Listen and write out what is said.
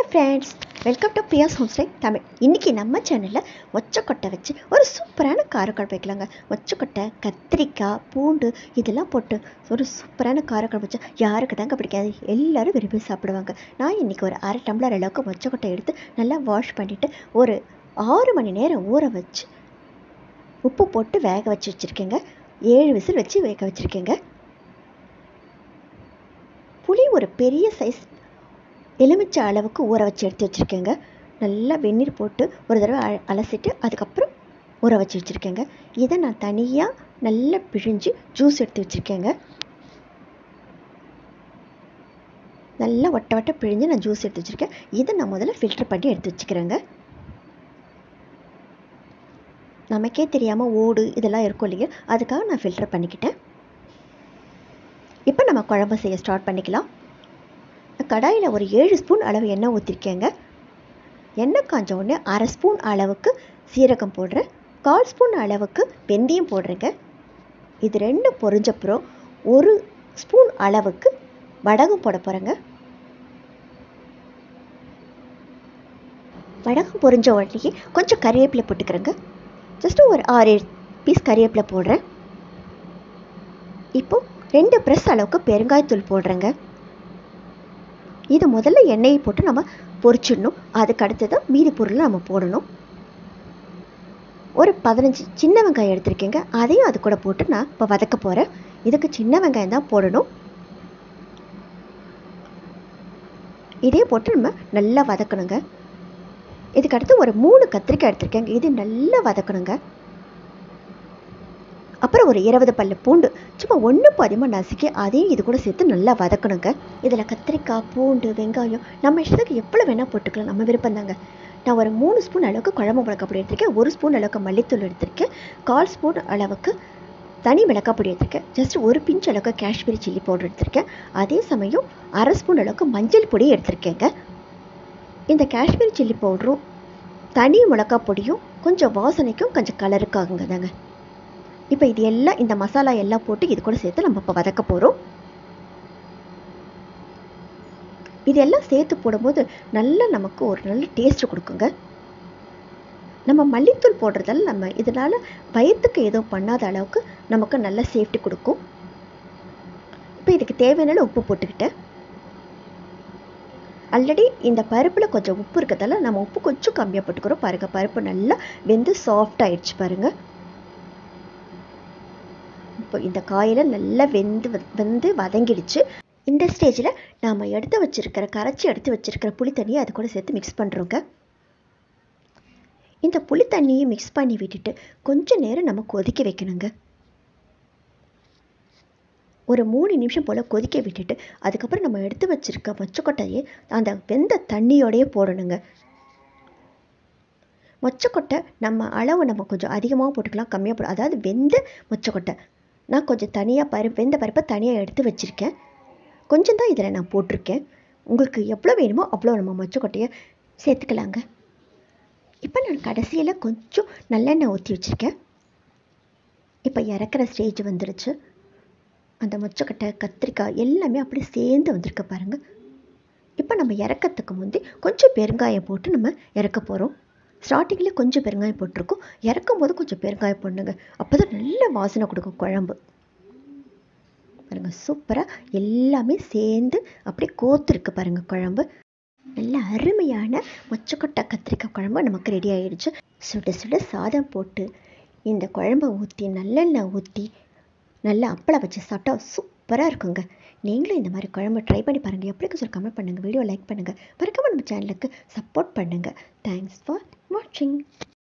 friends welcome to பியாஸ் homestay Tamil இன்றைக்கி நம்ம சேனலில் மொச்சக்கொட்டை வச்சு ஒரு சூப்பரான காரக்குழம்பு வைக்கலாங்க மொச்சக்கொட்டை கத்திரிக்காய் பூண்டு இதெல்லாம் போட்டு ஒரு சூப்பரான காரக்குழம்பு வச்சா யாருக்கு தாங்க பிடிக்காது எல்லாரும் விரும்பி சாப்பிடுவாங்க நான் இன்றைக்கி ஒரு அரை டம்ளர் அளவுக்கு மொச்சக்கொட்டை எடுத்து நல்லா வாஷ் பண்ணிவிட்டு ஒரு ஆறு மணி நேரம் ஊற வச்சு உப்பு போட்டு வேக வச்சு வச்சுருக்கேங்க ஏழு விசில் வச்சு வேக வச்சுருக்கேங்க புளி ஒரு பெரிய சைஸ் எலுமிச்சை அளவுக்கு ஊற வச்சு எடுத்து வச்சுருக்கேங்க நல்லா வெந்நீர் போட்டு ஒரு தடவை அ அலசிட்டு அதுக்கப்புறம் ஊற வச்சு வச்சுருக்கேங்க இதை நான் தனியாக நல்லா பிழிஞ்சு ஜூஸ் எடுத்து வச்சுருக்கேங்க நல்லா ஒட்ட ஒட்ட பிழிஞ்சு நான் ஜூஸ் எடுத்து வச்சுருக்கேன் இதை நான் முதல்ல ஃபில்டர் பண்ணி எடுத்து வச்சுக்கிறேங்க நமக்கே தெரியாமல் ஓடு இதெல்லாம் இருக்கும் இல்லையா அதுக்காக நான் ஃபில்டர் பண்ணிக்கிட்டேன் இப்போ நம்ம குழம்பு செய்ய ஸ்டார்ட் பண்ணிக்கலாம் கடாயில் ஒரு ஏழு ஸ்பூன் அளவு எண்ணெய் ஊற்றிருக்கேங்க எண்ணெய் காஞ்ச உடனே அரை ஸ்பூன் அளவுக்கு சீரகம் போடுறேன் கால் ஸ்பூன் அளவுக்கு வெந்தயம் போடுறேங்க இது ரெண்டும் பொரிஞ்சப்புறம் ஒரு ஸ்பூன் அளவுக்கு வடகம் போட போகிறேங்க வடகம் பொரிஞ்ச உடனே கொஞ்சம் கறிவேப்பிலை போட்டுக்கிறேங்க ஜஸ்ட்டு ஒரு ஆறு பீஸ் கறிவேப்பிலை போடுறேன் இப்போ ரெண்டு ப்ரெஸ் அளவுக்கு பெருங்காயத்தூள் போடுறேங்க இது முதல்ல எண்ணெயை போட்டு நம்ம பொரிச்சிடணும் அதுக்கு அடுத்ததான் மீதி பொருளை நம்ம போடணும் ஒரு பதினஞ்சு சின்ன வெங்காயம் எடுத்திருக்கேங்க அதையும் அது கூட போட்டு நான் இப்போ வதக்க போகிறேன் இதுக்கு சின்ன வெங்காயம் தான் போடணும் இதே போட்டு நம்ம நல்லா வதக்கணுங்க இதுக்கு அடுத்து ஒரு மூணு கத்திரிக்காய் எடுத்திருக்கேங்க இது நல்லா வதக்கணுங்க அப்புறம் ஒரு இருபது பல்லு பூண்டு சும்மா ஒன்று பாதியமாக நசுக்கி அதையும் இது கூட சேர்த்து நல்லா வதக்கணுங்க இதில் கத்திரிக்காய் பூண்டு வெங்காயம் நம்ம இஷ்டத்துக்கு எவ்வளோ வேணால் போட்டுக்கலாம் நம்ம விருப்பம் தாங்க நான் ஒரு மூணு ஸ்பூன் அளவுக்கு குழம்பு மிளகாப்பொடி எடுத்திருக்கேன் ஒரு ஸ்பூன் அளவுக்கு மல்லித்தூள் எடுத்திருக்கேன் கால் ஸ்பூன் அளவுக்கு தனி மிளகாப்பொடி எடுத்திருக்கேன் ஜஸ்ட் ஒரு பிஞ்ச் அளவுக்கு காஷ்மீரி சில்லி பவுடர் எடுத்திருக்கேன் அதே சமயம் அரை ஸ்பூன் அளவுக்கு மஞ்சள் பொடி எடுத்திருக்கேங்க இந்த காஷ்மீரி சில்லி பவுடரும் தனி மிளகா பொடியும் கொஞ்சம் வாசனைக்கும் கொஞ்சம் கலருக்காகுங்க தாங்க இப்போ இது எல்லாம் இந்த மசாலா எல்லாம் போட்டு இது கூட சேர்த்து நம்ம இப்போ வதக்க போகிறோம் இதெல்லாம் சேர்த்து போடும்போது நல்லா நமக்கு ஒரு நல்ல டேஸ்ட் கொடுக்குங்க நம்ம மல்லித்தூள் போடுறதால நம்ம இதனால் வயிற்றுக்கு எதுவும் பண்ணாத அளவுக்கு நமக்கு நல்ல சேஃப்டி கொடுக்கும் இப்போ இதுக்கு தேவையான உப்பு போட்டுக்கிட்டேன் ஆல்ரெடி இந்த பருப்பில் கொஞ்சம் உப்பு இருக்கிறதால நம்ம உப்பு கொஞ்சம் கம்மியாக போட்டுக்கிறோம் பாருங்கள் பருப்பு நல்லா வெந்து சாஃப்ட் ஆயிடுச்சு பாருங்கள் இப்போ இந்த காயில் நல்லா வெந்து வந்து வதங்கிடுச்சு இந்த ஸ்டேஜில் நாம் எடுத்து வச்சுருக்கிற கரைச்சி எடுத்து வச்சுருக்கிற புளி தண்ணியை அது கூட சேர்த்து மிக்ஸ் பண்ணுறோங்க இந்த புளி தண்ணியை மிக்ஸ் பண்ணி விட்டுட்டு கொஞ்சம் நேரம் நம்ம கொதிக்க வைக்கணுங்க ஒரு மூணு நிமிஷம் போல் கொதிக்க விட்டுட்டு அதுக்கப்புறம் நம்ம எடுத்து வச்சுருக்க மொச்சக்கொட்டையை அந்த வெந்த தண்ணியோடையே போடணுங்க மொச்சக்கொட்டை நம்ம அளவு நம்ம கொஞ்சம் அதிகமாக போட்டுக்கலாம் கம்மியாக போட அதாவது வெந்த மொச்சக்கொட்டை நான் கொஞ்சம் தனியாக பருப்பு வெந்த பருப்பை தனியாக எடுத்து வச்சுருக்கேன் கொஞ்சம் தான் இதில் நான் போட்டிருக்கேன் உங்களுக்கு எவ்வளோ வேணுமோ அவ்வளோ நம்ம மொச்சக்கொட்டையை சேர்த்துக்கலாங்க இப்போ நான் கடைசியில் கொஞ்சம் நல்லெண்ணெய் ஊற்றி வச்சுருக்கேன் இப்போ இறக்குற ஸ்டேஜ் வந்துருச்சு அந்த மொச்சக்கொட்டை கத்திரிக்காய் எல்லாமே அப்படியே சேர்ந்து வந்திருக்க பாருங்கள் இப்போ நம்ம இறக்கத்துக்கு முந்தி கொஞ்சம் பெருங்காயம் போட்டு நம்ம இறக்க போகிறோம் ஸ்டார்டிங்கில் கொஞ்சம் பெருங்காயம் போட்டிருக்கோம் இறக்கும் போது கொஞ்சம் பெருங்காயம் போடணுங்க அப்போ தான் நல்ல வாசனை கொடுக்கும் குழம்பு பாருங்கள் சூப்பராக எல்லாமே சேர்ந்து அப்படியே கோத்துருக்கு பாருங்கள் குழம்பு நல்ல அருமையான மொச்சக்கொட்டை கத்திரிக்காய் குழம்பு நமக்கு ரெடி ஆகிடுச்சு சுட சுட சாதம் போட்டு இந்த குழம்பை ஊற்றி நல்லெண்ணெய் ஊற்றி நல்லா அப்பளம் வச்சு சாப்பிட்டா சூப்பராக இருக்குங்க நீங்களும் இந்த மாதிரி குழம்பு ட்ரை பண்ணி பாருங்கள் எப்படி சொல்லி கமெண்ட் பண்ணுங்கள் வீடியோ லைக் பண்ணுங்கள் மறக்காம நம்ம சேனலுக்கு சப்போர்ட் பண்ணுங்கள் தேங்க்ஸ் ஃபார் வாட்சிங்